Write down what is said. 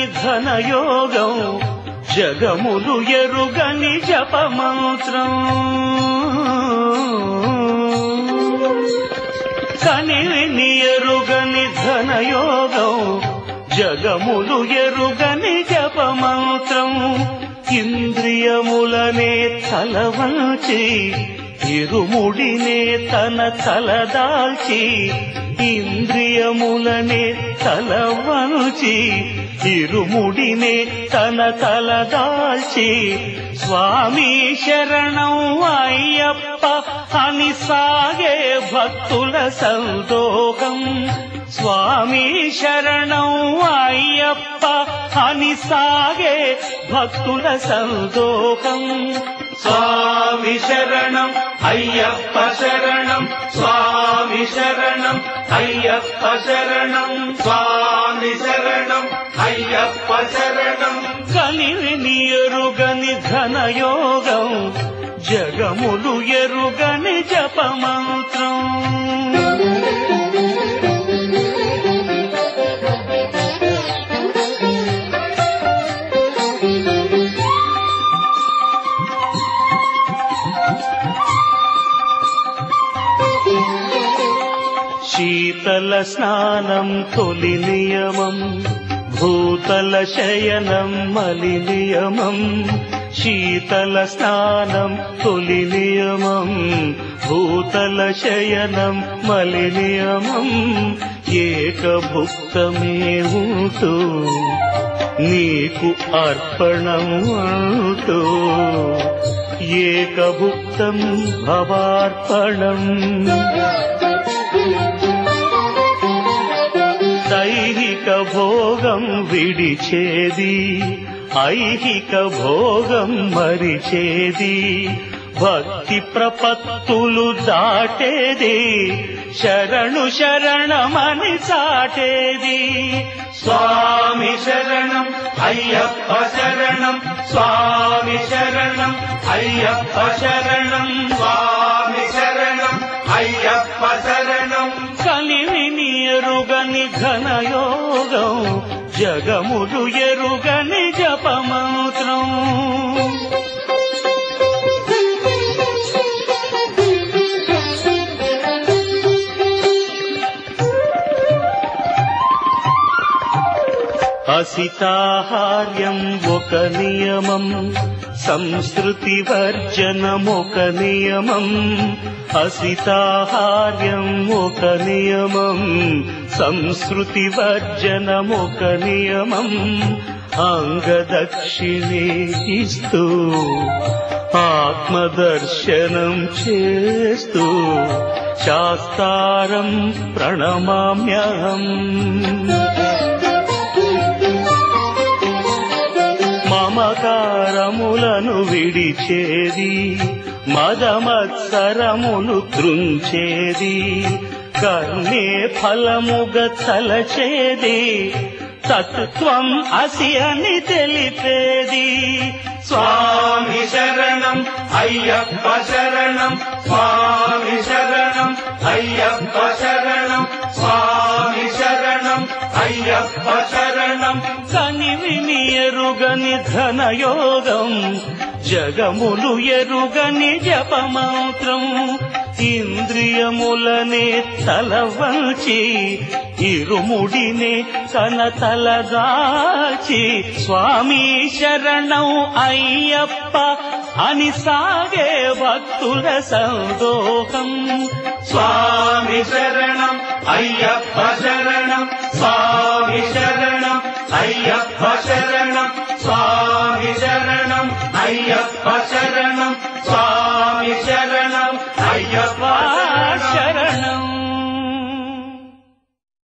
ఘనయోగం జగములు ఎరుగని జపమంత్రం కనివిని ఎరుగని ధనయోగం జగములు ఎరుగని జపమంత్రం ఇంద్రియములనే తలవంచి ఇరుముడినే తన తలదాల్చి ఇంద్రియములనే తలవంచి ఇరుముడినే తన తలదాల్చి స్వామి శరణం అయ్యప్ప అని సాగే భక్తుల సందోహం స్వామి శరణం అయ్యప్ప అని సాగే భక్తుల సందోహం స్వామి శరణం అయ్యప్ప శరణం స్వామి శరణం అయ్యప్ప శరణం స్వామి శరణం అయ్యప్ప శరణం కలివిని ఎరుగని ఘనయోగం జగములు ఎరుగని జపమంత్రం శీతల స్నానం తొలి నియమం భూతల శయనం మలి నియమం శీతల స్నానం తొలి నియమం భూతల శయనం మలి నియమం ఏకభుక్తమే ఉంటూ నీకు అర్పణం అంటూ ఏకభుక్తం భవార్పణం దైహిక భోగం విడిచేది ఐహిక భోగం మరిచేది భక్తి ప్రపత్తులు దాటేది శరణు శరణమని చాటేది స్వామి శరణం అయ్యప్ప శరణం స్వామి శరణం అయ్యప్ప శరణం స్వామి శరణం అయ్యప్ప శరణం కలివిని ఎరుగని ఘనయోగం జగములు ఎరుగని జపమంత్రం అసితాహార్యం ఒక నియమం సంస్కృతి వర్జనం ఒక నియమం అసితాహార్యం ఒక నియమం సంస్కృతి వర్జనం ఒక నియమం అంగదక్షిణే ఇస్తూ ఆత్మదర్శనం చేస్తూ శాస్త్రారం ప్రణమామ్యహం మమకారములను విడిచేది మదమత్సరములు త్రుంచేది కర్ణే ఫలముగ తలచేది తత్వం అసి అని తెలిపేది స్వామి శరణం అయ్యప్ప శరణం స్వామి శరణం అయ్యప్ప శరణం స్వామి శరణం అయ్యప్ప శరణం కనివిని ఎరుగని ఘనయోగం జగములు ఎరుగని జపమంత్రం ఇంద్రియములనే తలవంచి ఇరుముడినే తన తలదాచి స్వామి శరణం అయ్యప్ప అని సాగే భక్తుల సందోహం స్వామి శరణం అయ్యప్ప శరణం స్వామి శరణం అయ్యప్ప శరణం స్వామి శరణం అయ్యప్ప శరణం